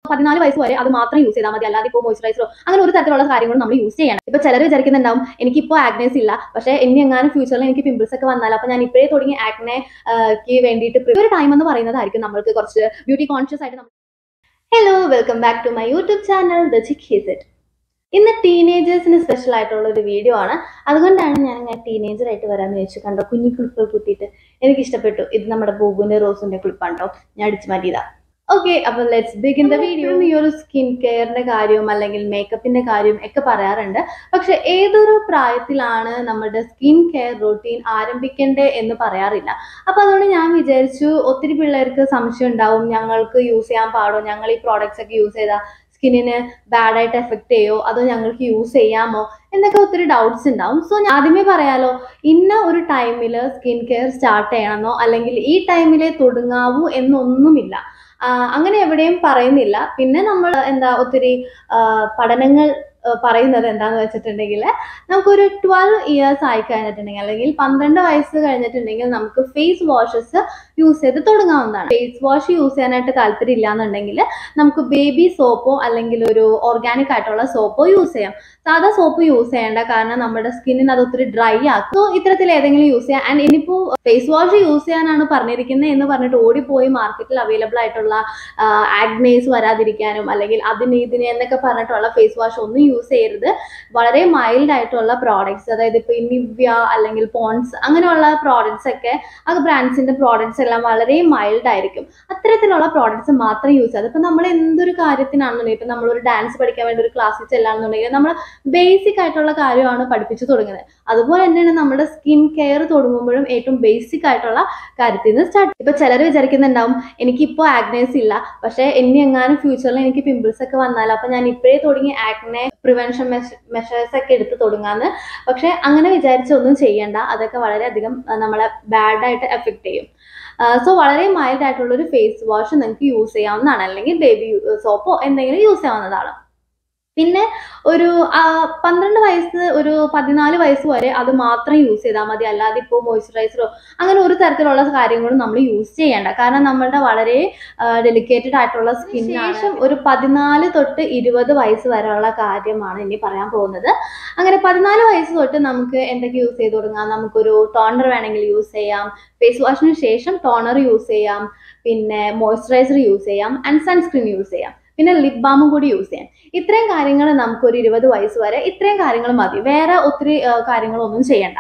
പതിനാല് വയസ്സ് വരെ അത് മാത്രം യൂസ് ചെയ്താൽ മതി അല്ലാതെ ഇപ്പോൾ മോയ്സ്ചറൈസറോ അങ്ങനെ ഒരു തരത്തിലുള്ള കാര്യങ്ങളും നമ്മൾ യൂസ് ചെയ്യണം ഇപ്പൊ ചിലർ വിചാരിക്കുന്നുണ്ടാവും എനിക്കിപ്പോൾ ആഗ്നേസ് ഇല്ല പക്ഷേ ഇനി എങ്ങാനും ഫ്യൂച്ചറിൽ എനിക്ക് പിമ്പിൾസ് ഒക്കെ വന്നാൽ അപ്പൊ ഞാൻ ഇപ്പോഴേ തുടങ്ങി ആഗ്നേക്ക് വേണ്ടിയിട്ട് pre- ഒരു ടൈം എന്ന് പറയുന്നതായിരിക്കും നമ്മൾക്ക് കുറച്ച് ബ്യൂട്ടി കോൺഷ്യസ് ആയിട്ട് നമ്മൾ hello welcome back to my YouTube channel the chic his it ഇന്ന് ടീനേജേഴ്സിന് സ്പെഷ്യൽ ആയിട്ടുള്ള ഒരു വീഡിയോ ആണ് അതുകൊണ്ടാണ് ഞാൻ ഇങ്ങനെ ടീനേജർ ആയിട്ട് വരാമെന്ന് വെച്ചു കണ്ടോ കുഞ്ഞു ക്ലിപ്പ് കുത്തിയിട്ട് എനിക്ക് ഇഷ്ടപ്പെട്ടു ഇത് നമ്മുടെ ബോബുവിന്റെ റോസിന്റെ ക്ലിപ്പാണ് കേട്ടോ ഞാൻ അടിച്ചു മാറ്റിയതാ ഓക്കെ അപ്പൊ ലെറ്റ്സ് ബിഗിൻ ദ വീഡിയോ ഈ ഒരു സ്കിൻ കെയറിന്റെ കാര്യവും അല്ലെങ്കിൽ മേക്കപ്പിന്റെ കാര്യവും ഒക്കെ പറയാറുണ്ട് പക്ഷെ ഏതൊരു പ്രായത്തിലാണ് നമ്മുടെ സ്കിൻ കെയർ റൂട്ടീൻ ആരംഭിക്കേണ്ടത് എന്ന് പറയാറില്ല അപ്പൊ അതുകൊണ്ട് ഞാൻ വിചാരിച്ചു ഒത്തിരി പിള്ളേർക്ക് സംശയം ഉണ്ടാവും ഞങ്ങൾക്ക് യൂസ് ചെയ്യാൻ പാടോ ഞങ്ങൾ ഈ പ്രോഡക്ട്സ് ഒക്കെ യൂസ് ചെയ്താൽ സ്കിന്നിന് ബാഡായിട്ട് എഫക്ട് ചെയ്യോ അതോ ഞങ്ങൾക്ക് യൂസ് ചെയ്യാമോ എന്നൊക്കെ ഒത്തിരി ഡൗട്ട്സ് ഉണ്ടാവും സോ ഞാൻ ആദ്യമേ പറയാലോ ഇന്ന ഒരു ടൈമിൽ സ്കിൻ കെയർ സ്റ്റാർട്ട് ചെയ്യണമെന്നോ അല്ലെങ്കിൽ ഈ ടൈമിലേ തുടങ്ങാവൂ എന്നൊന്നുമില്ല ആ, അങ്ങനെ എവിടെയും പറയുന്നില്ല പിന്നെ നമ്മൾ എന്താ ഒത്തിരി ആ, പഠനങ്ങൾ ആ, പറയുന്നത് എന്താന്ന് വെച്ചിട്ടുണ്ടെങ്കിൽ നമുക്കൊരു ട്വൽവ് ഇയേഴ്സ് ആയി കഴിഞ്ഞിട്ടുണ്ടെങ്കിൽ അല്ലെങ്കിൽ പന്ത്രണ്ട് വയസ്സ് കഴിഞ്ഞിട്ടുണ്ടെങ്കിൽ നമുക്ക് ഫേസ് വാഷസ് യൂസ് ചെയ്ത് തുടങ്ങാവുന്നതാണ് ഫേസ് വാഷ് യൂസ് ചെയ്യാനായിട്ട് താല്പര്യം ഇല്ലാന്നുണ്ടെങ്കിൽ നമുക്ക് ബേബി സോപ്പോ അല്ലെങ്കിൽ ഒരു ഓർഗാനിക് ആയിട്ടുള്ള സോപ്പോ യൂസ് ചെയ്യാം സാധാ സോപ്പ് യൂസ് ചെയ്യേണ്ട കാരണം നമ്മുടെ സ്കിന്നിന് അത് ഒത്തിരി ഡ്രൈ ആക്കും സോ ഇത്തരത്തിൽ ഏതെങ്കിലും യൂസ് ചെയ്യാം ആൻഡ് ഇനിയിപ്പോ ഫേസ് വാഷ് യൂസ് ചെയ്യാനാണ് പറഞ്ഞിരിക്കുന്നത് എന്ന് പറഞ്ഞിട്ട് ഓടിപ്പോയി മാർക്കറ്റിൽ അവൈലബിൾ ആയിട്ടുള്ള ആഗ്നേസ് വരാതിരിക്കാനും അല്ലെങ്കിൽ അതിന് ഇതിന് എന്നൊക്കെ പറഞ്ഞിട്ടുള്ള ഫേസ് വാഷ് ഒന്നും യൂസ് ചെയ്യരുത് വളരെ മൈൽഡ് ആയിട്ടുള്ള പ്രോഡക്ട്സ് അതായത് ഇപ്പൊ നിവ്യ അല്ലെങ്കിൽ പോൺസ് അങ്ങനെയുള്ള പ്രോഡക്ട്സ് ഒക്കെ ആ ബ്രാൻഡ്സിന്റെ പ്രോഡക്ട്സ് എല്ലാം വളരെ മൈൽഡ് ആയിരിക്കും അത്തരത്തിലുള്ള പ്രോഡക്ട്സ് മാത്രം യൂസ് ചെയ്യാം ഇപ്പൊ നമ്മൾ എന്തൊരു കാര്യത്തിനാണെന്നുണ്ടെങ്കിൽ ഇപ്പൊ നമ്മളൊരു ഡാൻസ് പഠിക്കാൻ വേണ്ടി ഒരു ക്ലാസ്സിൽ ചെല്ലാണെന്നുണ്ടെങ്കിൽ നമ്മൾ ബേസിക് ആയിട്ടുള്ള കാര്യമാണ് പഠിപ്പിച്ചു തുടങ്ങുന്നത് അതുപോലെ തന്നെയാണ് നമ്മുടെ സ്കിൻ കെയർ തുടങ്ങുമ്പോഴും ഏറ്റവും ബേസിക് ആയിട്ടുള്ള കാര്യത്തിൽ നിന്ന് സ്റ്റാർട്ട് ഇപ്പൊ ചിലർ വിചാരിക്കുന്നുണ്ടാവും എനിക്കിപ്പോൾ ആഗ്നേസ് ഇല്ല പക്ഷെ ഇനി എങ്ങാനും ഫ്യൂച്ചറിൽ എനിക്ക് പിമ്പിൾസ് ഒക്കെ വന്നാൽ അപ്പൊ ഞാൻ ഇപ്പോഴേ തുടങ്ങി ആഗ്നെ പ്രിവെൻഷൻ മെഷേഴ്സ് ഒക്കെ എടുത്ത് തുടങ്ങാന്ന് പക്ഷെ അങ്ങനെ വിചാരിച്ചൊന്നും ചെയ്യണ്ട അതൊക്കെ വളരെയധികം ആ, നമ്മളെ ബാഡായിട്ട് എഫക്ട് ചെയ്യും സോ വളരെ മൈൽഡ് ആയിട്ടുള്ള ഒരു ഫേസ് വാഷ് നിങ്ങൾക്ക് യൂസ് ചെയ്യാവുന്നതാണ് അല്ലെങ്കിൽ ബേബി സോപ്പോ എന്തെങ്കിലും യൂസ് ചെയ്യാവുന്നതാണ് പിന്നെ ഒരു ആ, പന്ത്രണ്ട് വയസ്സ് ഒരു പതിനാല് വയസ്സ് വരെ അത് മാത്രം യൂസ് ചെയ്താൽ മതി അല്ലാതെ ഇപ്പോൾ മോയ്സ്ചറൈസറോ അങ്ങനെ ഒരു തരത്തിലുള്ള കാര്യങ്ങളും നമ്മൾ യൂസ് ചെയ്യേണ്ട കാരണം നമ്മളുടെ വളരെ ഡെലിക്കേറ്റഡ് ആയിട്ടുള്ള സ്കിന്നാണ് ശേഷം ഒരു പതിനാല് തൊട്ട് ഇരുപത് വയസ്സ് വരെയുള്ള കാര്യമാണ് ഇനി പറയാൻ പോകുന്നത് അങ്ങനെ പതിനാല് വയസ്സ് തൊട്ട് നമുക്ക് എന്തൊക്കെ യൂസ് ചെയ്ത് തുടങ്ങാം നമുക്കൊരു ടോണർ വേണമെങ്കിൽ യൂസ് ചെയ്യാം ഫേസ് വാഷിന് ശേഷം ടോണർ യൂസ് ചെയ്യാം പിന്നെ മോയ്സ്ചറൈസർ യൂസ് ചെയ്യാം ആൻഡ് സൺസ്ക്രീൻ യൂസ് ചെയ്യാം പിന്നെ ലിപ് ബാമും കൂടി യൂസ് ചെയ്യാം ഇത്രയും കാര്യങ്ങൾ നമുക്ക് ഒരു ഇരുപത് വയസ്സ് വരെ ഇത്രയും കാര്യങ്ങൾ മതി വേറെ ഒത്തിരി ആ, കാര്യങ്ങളൊന്നും ചെയ്യണ്ട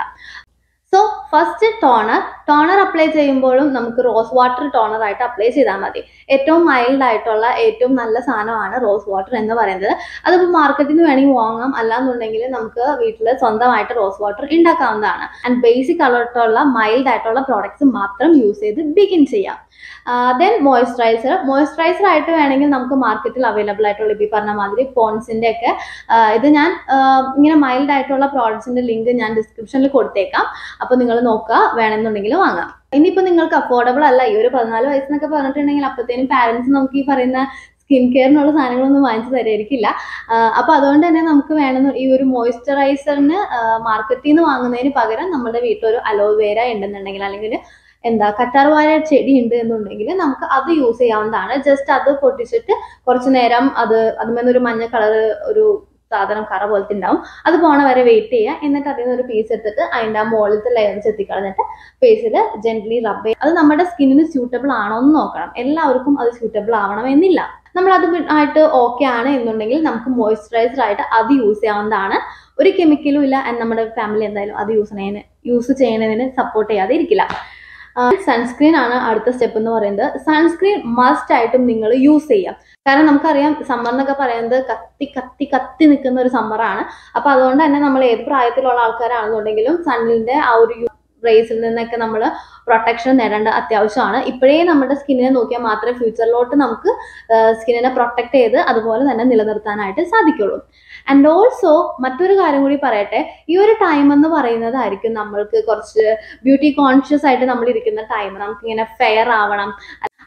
so first toner toner apply ചെയ്യുമ്പോഴും നമുക്ക് റോസ് വാട്ടർ ടോണർ ആയിട്ട് അപ്ലൈ ചെയ്താൽ മതി ഏറ്റവും മൈൽഡ് ആയിട്ടുള്ള ഏറ്റവും നല്ല സാധനമാണ് റോസ് വാട്ടർ എന്ന് പറയുന്നത് അതിപ്പോൾ മാർക്കറ്റിൽ നിന്ന് വേണമെങ്കിൽ വാങ്ങാം അല്ലാന്നുണ്ടെങ്കിൽ നമുക്ക് വീട്ടിൽ സ്വന്തമായിട്ട് റോസ് വാട്ടർ ഉണ്ടാക്കാവുന്നതാണ് ആൻഡ് ബേസിക് ആയിട്ടുള്ള മൈൽഡ് ആയിട്ടുള്ള പ്രോഡക്ട്സ് മാത്രം യൂസ് ചെയ്ത് ബിഗിൻ ചെയ്യാം ദെൻ മോയ്സ്ചറൈസർ മോയ്സ്ചറൈസർ ആയിട്ട് വേണമെങ്കിൽ നമുക്ക് മാർക്കറ്റിൽ അവൈലബിൾ ആയിട്ടുള്ള ഇപ്പം ഈ പറഞ്ഞ മാതിരി പോൺസിന്റെ ഒക്കെ ആ, ഇത് ഞാൻ ആ, ഇങ്ങനെ മൈൽഡ് ആയിട്ടുള്ള പ്രോഡക്ട്സിന്റെ ലിങ്ക് ഞാൻ ഡിസ്ക്രിപ്ഷനിൽ കൊടുത്തേക്കാം അപ്പോൾ നിങ്ങൾ നോക്കുക വേണമെന്നുണ്ടെങ്കിൽ വാങ്ങാം ഇനിയിപ്പോൾ നിങ്ങൾക്ക് അഫോർഡബിൾ അല്ല ഈ ഒരു പതിനാല് വയസ്സെന്നൊക്കെ പറഞ്ഞിട്ടുണ്ടെങ്കിൽ അപ്പോഴത്തേനും പാരൻസ് നമുക്ക് ഈ പറയുന്ന സ്കിൻ കെയറിനുള്ള സാധനങ്ങളൊന്നും വാങ്ങിച്ചു തരായിരിക്കില്ല അപ്പോൾ അതുകൊണ്ട് തന്നെ നമുക്ക് വേണമെന്ന് ഈ ഒരു മോയ്സ്ചറൈസറിന് മാർക്കറ്റിൽ നിന്ന് വാങ്ങുന്നതിന് പകരം നമ്മുടെ വീട്ടിലൊരു അലോവേര ഉണ്ടെന്നുണ്ടെങ്കിൽ അല്ലെങ്കിൽ എന്താ കറ്റാർവാഴ ചെടി ഉണ്ട് എന്നുണ്ടെങ്കിൽ നമുക്ക് അത് യൂസ് ചെയ്യാവുന്നതാണ് ജസ്റ്റ് അത് പൊട്ടിച്ചിട്ട് കുറച്ച് നേരം അത് അതുമെന്ന് ഒരു മഞ്ഞ കളർ ഒരു സാധനം കറ പോലത്തെ ഉണ്ടാവും അത് പോണ വരെ വെയിറ്റ് ചെയ്യുക എന്നിട്ട് അതിൽ നിന്ന് ഒരു പീസ് എടുത്തിട്ട് അതിൻ്റെ ആ മുകളിലത്തെ ലെയർ ചെത്തിക്കളഞ്ഞിട്ട് ഫേസിൽ ജെന്റ്ലി റബ്ബ് ചെയ്യുക അത് നമ്മുടെ സ്കിന്നിന് സ്യൂട്ടബിൾ ആണോ എന്ന് നോക്കണം എല്ലാവർക്കും അത് സ്യൂട്ടബിൾ ആവണമെന്നില്ല നമ്മൾ അത് ആയിട്ട് ഓക്കെ ആണ് എന്നുണ്ടെങ്കിൽ നമുക്ക് മോയ്സ്ചറൈസർ ആയിട്ട് അത് യൂസ് ചെയ്യാവുന്നതാണ് ഒരു കെമിക്കലും ഇല്ല and നമ്മുടെ ഫാമിലി എന്തായാലും അത് യൂസ് ചെയ്യുന്നതിന് യൂസ് ചെയ്യുന്നതിന് സപ്പോർട്ട് ചെയ്യാതെ ഇരിക്കില്ല സൺസ്ക്രീൻ ആണ് അടുത്ത സ്റ്റെപ്പ് എന്ന് പറയുന്നത് സൺസ്ക്രീൻ മസ്റ്റ് ആയിട്ടും നിങ്ങൾ യൂസ് ചെയ്യാം കാരണം നമുക്കറിയാം സമ്മർ എന്നൊക്കെ പറയുന്നത് കത്തി കത്തി കത്തി നിൽക്കുന്ന ഒരു സമ്മറാണ് അപ്പൊ അതുകൊണ്ട് തന്നെ നമ്മൾ ഏത് പ്രായത്തിലുള്ള ആൾക്കാരാണെന്നുണ്ടെങ്കിലും സണ്ണിന്റെ ആ ഒരു റേസിൽ നിന്നൊക്കെ നമ്മൾ പ്രൊട്ടക്ഷൻ നേടേണ്ട അത്യാവശ്യമാണ് ഇപ്പോഴേ നമ്മുടെ സ്കിന്നിനെ നോക്കിയാൽ മാത്രമേ ഫ്യൂച്ചറിലോട്ട് നമുക്ക് സ്കിന്നിനെ പ്രൊട്ടക്ട് ചെയ്ത് അതുപോലെ തന്നെ നിലനിർത്താനായിട്ട് സാധിക്കുള്ളൂ ആൻഡ് ഓൾസോ മറ്റൊരു കാര്യം കൂടി പറയട്ടെ ഈ ഒരു ടൈം എന്ന് പറയുന്നതായിരിക്കും നമ്മൾക്ക് കുറച്ച് ബ്യൂട്ടി കോൺഷ്യസ് ആയിട്ട് നമ്മൾ ഇരിക്കുന്ന ടൈം നമുക്ക് ഇങ്ങനെ ഫെയർ ആവണം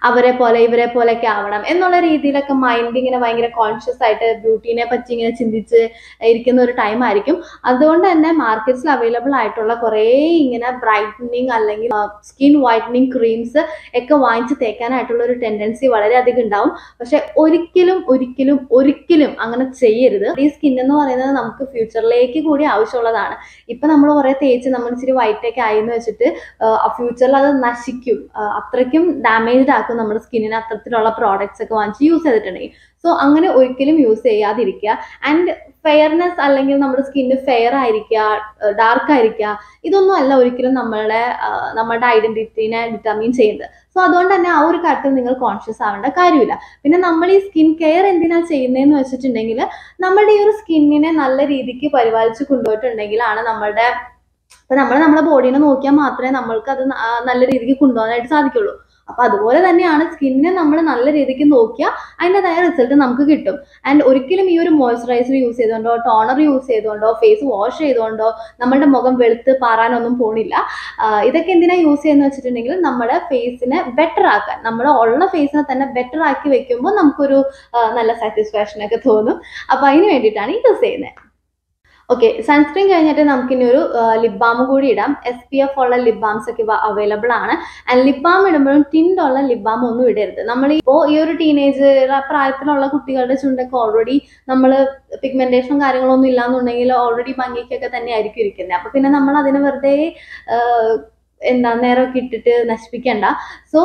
അവരെ പോലെ ഇവരെ പോലെയൊക്കെ ആവണം എന്നുള്ള രീതിയിലൊക്കെ മൈൻഡ് ഇങ്ങനെ ഭയങ്കര കോൺഷ്യസ് ആയിട്ട് ബ്യൂട്ടീനെ പറ്റി ഇങ്ങനെ ചിന്തിച്ച് ഇരിക്കുന്ന ഒരു ടൈം ആയിരിക്കും അതുകൊണ്ട് തന്നെ മാർക്കറ്റ്സിൽ അവൈലബിൾ ആയിട്ടുള്ള കുറേ ഇങ്ങനെ ബ്രൈറ്റനിങ് അല്ലെങ്കിൽ സ്കിൻ വൈറ്റനിങ് ക്രീംസ് ഒക്കെ വാങ്ങിച്ച് തേക്കാനായിട്ടുള്ള ഒരു ടെൻഡൻസി വളരെയധികം ഉണ്ടാവും പക്ഷെ ഒരിക്കലും ഒരിക്കലും ഒരിക്കലും അങ്ങനെ ചെയ്യരുത് ഈ സ്കിൻ എന്ന് പറയുന്നത് നമുക്ക് ഫ്യൂച്ചറിലേക്ക് കൂടി ആവശ്യമുള്ളതാണ് ഇപ്പൊ നമ്മൾ കുറെ തേച്ച് നമ്മൾ ഇച്ചിരി വൈറ്റ് ഒക്കെ ആയി എന്ന് വെച്ചിട്ട് ഫ്യൂച്ചറിൽ അത് നശിക്കും ആ, അത്രയ്ക്കും ഡാമേജ്ഡ് ആക്കും നമ്മുടെ സ്കിന്നിന് അത്തരത്തിലുള്ള പ്രോഡക്ട്സ് ഒക്കെ വാങ്ങിച്ച് യൂസ് ചെയ്തിട്ടുണ്ടെങ്കിൽ സോ അങ്ങനെ ഒരിക്കലും യൂസ് ചെയ്യാതിരിക്കുക ആൻഡ് ഫെയർനെസ് അല്ലെങ്കിൽ നമ്മുടെ സ്കിന്ന് ഫെയർ ആയിരിക്കുക ഡാർക്ക് ആയിരിക്കുക ഇതൊന്നും അല്ല ഒരിക്കലും നമ്മളുടെ ആ, നമ്മുടെ ഐഡന്റിറ്റീനെ ഡിറ്റർമിൻ ചെയ്യുന്നത് സോ അതുകൊണ്ട് തന്നെ ആ ഒരു കാര്യത്തിൽ നിങ്ങൾ കോൺഷ്യസ് ആവേണ്ട കാര്യമില്ല പിന്നെ നമ്മൾ ഈ സ്കിൻ കെയർ എന്തിനാ ചെയ്യുന്നതെന്ന് വെച്ചിട്ടുണ്ടെങ്കിൽ നമ്മുടെ ഈ ഒരു സ്കിന്നിനെ നല്ല രീതിക്ക് പരിപാലിച്ച് കൊണ്ടുപോയിട്ടുണ്ടെങ്കിലാണ് നമ്മളുടെ ഇപ്പൊ നമ്മൾ നമ്മുടെ ബോഡീനെ നോക്കിയാൽ മാത്രമേ നമ്മൾക്ക് അത് ന- ആ നല്ല രീതിക്ക് കൊണ്ടുപോകാനായിട്ട് സാധിക്കുള്ളൂ അപ്പൊ അതുപോലെ തന്നെയാണ് സ്കിന്നിനെ നമ്മൾ നല്ല രീതിക്ക് നോക്കിയാൽ അതിൻ്റെതായ റിസൾട്ട് നമുക്ക് കിട്ടും ആൻഡ് ഒരിക്കലും ഈ ഒരു മോയ്സ്ചറൈസർ യൂസ് ചെയ്തുകൊണ്ടോ ടോണർ യൂസ് ചെയ്തുകൊണ്ടോ ഫേസ് വാഷ് ചെയ്തുകൊണ്ടോ നമ്മുടെ മുഖം വെളുത്ത് പാറാനൊന്നും പോണില്ല ആഹ് ഇതൊക്കെ എന്തിനാ യൂസ് ചെയ്യുന്നത് വെച്ചിട്ടുണ്ടെങ്കിൽ നമ്മുടെ ഫേസിനെ ബെറ്റർ ആക്കാൻ നമ്മുടെ ഉള്ള ഫേസിനെ തന്നെ ബെറ്റർ ആക്കി വെക്കുമ്പോൾ നമുക്കൊരു ആഹ് നല്ല സാറ്റിസ്ഫാക്ഷൻ ഒക്കെ തോന്നും അപ്പൊ അതിന് വേണ്ടിയിട്ടാണ് യൂസ് ചെയ്യുന്നത് ഓക്കെ സൺസ്ക്രീൻ കഴിഞ്ഞിട്ട് നമുക്കിനി ഒരു ലിപ് ബാം കൂടി ഇടാം എസ് പി എഫ് ഉള്ള ലിപ് ബാംസ് ഒക്കെ അവൈലബിൾ ആണ് ആൻഡ് ലിപ് ബാം ഇടുമ്പോഴും ടിൻഡ് ഉള്ള ലിപ് ബാം ഒന്നും ഇടരുത് നമ്മൾ ഇപ്പോൾ ഈ ഒരു ടീനേജ് പ്രായത്തിലുള്ള കുട്ടികളുടെ ചുണ്ടൊക്കെ ഓൾറെഡി നമ്മൾ പിഗ്മെന്റേഷനും കാര്യങ്ങളൊന്നും ഇല്ലാന്നുണ്ടെങ്കിൽ ഓൾറെഡി ഭംഗിക്കൊക്കെ തന്നെ ആയിരിക്കും ഇരിക്കുന്നത് അപ്പൊ പിന്നെ നമ്മൾ അതിനെ വെറുതെ ആഹ്, എന്താ നേരമൊക്കെ ഇട്ടിട്ട് നശിപ്പിക്കണ്ട സോ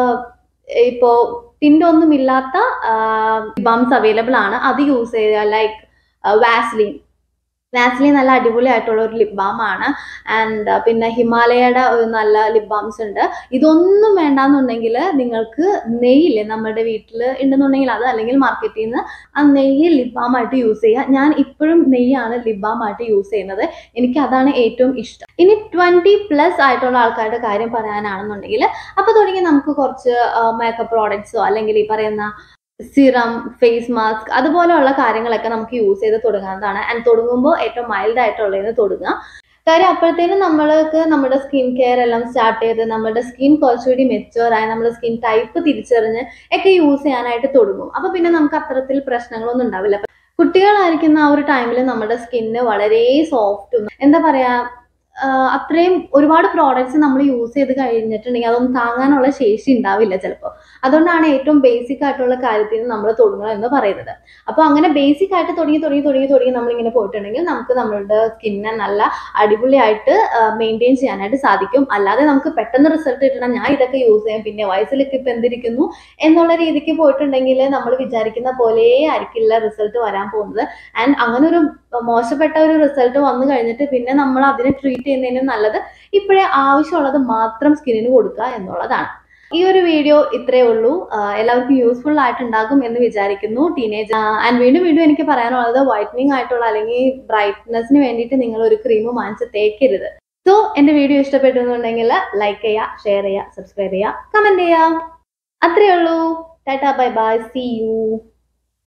ഇപ്പോൾ ടിൻഡ് ഒന്നും ഇല്ലാത്ത ബാംസ് അവൈലബിൾ ആണ് അത് യൂസ് ചെയ്യുക ലൈക്ക് വാസ്ലിൻ വാസ്ലിൻ നല്ല അടിപൊളിയായിട്ടുള്ള ഒരു ലിപ് ബാം ആണ് ആൻഡ് പിന്നെ ഹിമാലയയുടെ ഒരു നല്ല ലിപ് ബാംസ് ഉണ്ട് ഇതൊന്നും വേണ്ടാന്നുണ്ടെങ്കിൽ നിങ്ങൾക്ക് നെയ്യില്ലേ നമ്മുടെ വീട്ടിൽ ഉണ്ടെന്നുണ്ടെങ്കിൽ അത് അല്ലെങ്കിൽ മാർക്കറ്റിൽ നിന്ന് ആ നെയ്യ് ലിപ് ബാം ആയിട്ട് യൂസ് ചെയ്യുക ഞാൻ ഇപ്പോഴും നെയ്യാണ് ലിപ് ബാം ആയിട്ട് യൂസ് ചെയ്യുന്നത് എനിക്ക് അതാണ് ഏറ്റവും ഇഷ്ടം ഇനി ട്വന്റി പ്ലസ് ആയിട്ടുള്ള ആൾക്കാരുടെ കാര്യം പറയാനാണെന്നുണ്ടെങ്കിൽ അപ്പൊ തുടങ്ങി നമുക്ക് കുറച്ച് മേക്കപ്പ് പ്രോഡക്ട്സോ അല്ലെങ്കിൽ ഈ പറയുന്ന സിറം ഫേസ് മാസ്ക് അതുപോലെയുള്ള കാര്യങ്ങളൊക്കെ നമുക്ക് യൂസ് ചെയ്ത് തുടങ്ങാവുന്നതാണ് ആൻഡ് തുടങ്ങുമ്പോൾ ഏറ്റവും മൈൽഡ് ആയിട്ടുള്ളതിന് തുടങ്ങുക കാര്യം അപ്പോഴത്തേനും നമ്മൾക്ക് നമ്മുടെ സ്കിൻ കെയർ എല്ലാം സ്റ്റാർട്ട് ചെയ്ത് നമ്മുടെ സ്കിൻ കുറച്ചുകൂടി മെച്ചുവർ ആയി നമ്മുടെ സ്കിൻ ടൈപ്പ് തിരിച്ചറിഞ്ഞ് ഒക്കെ യൂസ് ചെയ്യാനായിട്ട് തുടങ്ങും അപ്പൊ പിന്നെ നമുക്ക് അത്തരത്തിൽ പ്രശ്നങ്ങളൊന്നും ഉണ്ടാവില്ല കുട്ടികളായിരിക്കുന്ന ആ ഒരു ടൈമിൽ നമ്മുടെ സ്കിന്ന് വളരെ സോഫ്റ്റും എന്താ പറയാ ആഹ് അത്രയും ഒരുപാട് പ്രോഡക്ട്സ് നമ്മൾ യൂസ് ചെയ്ത് കഴിഞ്ഞിട്ടുണ്ടെങ്കിൽ അതൊന്നും താങ്ങാനുള്ള ശേഷി ഉണ്ടാവില്ല ചിലപ്പോൾ അതുകൊണ്ടാണ് ഏറ്റവും ബേസിക് ആയിട്ടുള്ള കാര്യത്തിൽ നമ്മൾ തുടങ്ങണം എന്ന് പറയുന്നത് അപ്പോൾ അങ്ങനെ ബേസിക് ആയിട്ട് തുടങ്ങി തുടങ്ങി തുടങ്ങി തുടങ്ങി നമ്മളിങ്ങനെ പോയിട്ടുണ്ടെങ്കിൽ നമുക്ക് നമ്മളുടെ സ്കിന്നെ നല്ല അടിപൊളിയായിട്ട് മെയിൻറ്റെയിൻ ചെയ്യാനായിട്ട് സാധിക്കും അല്ലാതെ നമുക്ക് പെട്ടെന്ന് റിസൾട്ട് കിട്ടണം ഞാൻ ഇതൊക്കെ യൂസ് ചെയ്യാം പിന്നെ വയസ്സിലൊക്കെ ഇപ്പം എന്തിരിക്കുന്നു എന്നുള്ള രീതിക്ക് പോയിട്ടുണ്ടെങ്കിൽ നമ്മൾ വിചാരിക്കുന്ന പോലെ ആയിരിക്കില്ല റിസൾട്ട് വരാൻ പോകുന്നത് ആൻഡ് അങ്ങനെ ഒരു മോശപ്പെട്ട ഒരു റിസൾട്ട് വന്നു കഴിഞ്ഞിട്ട് പിന്നെ നമ്മൾ അതിനെ ട്രീറ്റ് ചെയ്യുന്നതിനും നല്ലത് ഇപ്പോഴേ ആവശ്യമുള്ളത് മാത്രം സ്കിന്നിന് കൊടുക്കുക എന്നുള്ളതാണ് ഈ ഒരു വീഡിയോ ഇത്രയേ ഉള്ളൂ ആഹ് എല്ലാവർക്കും യൂസ്ഫുൾ ആയിട്ടുണ്ടാകും എന്ന് വിചാരിക്കുന്നു ടീനേജ് ആൻഡ് വീണ്ടും വീണ്ടും എനിക്ക് പറയാനുള്ളത് വൈറ്റനിങ് ആയിട്ടുള്ള അല്ലെങ്കിൽ ബ്രൈറ്റ്നെസ്സിന് വേണ്ടിയിട്ട് നിങ്ങൾ ഒരു ക്രീം വാങ്ങിച്ച് തേക്കരുത് സോ എന്റെ വീഡിയോ ഇഷ്ടപ്പെട്ടു എന്നുണ്ടെങ്കിൽ ലൈക്ക് ചെയ്യുക ഷെയർ ചെയ്യുക സബ്സ്ക്രൈബ് ചെയ്യുക കമന്റ് ചെയ്യുക അത്രയേ ഉള്ളൂ tata bye bye see U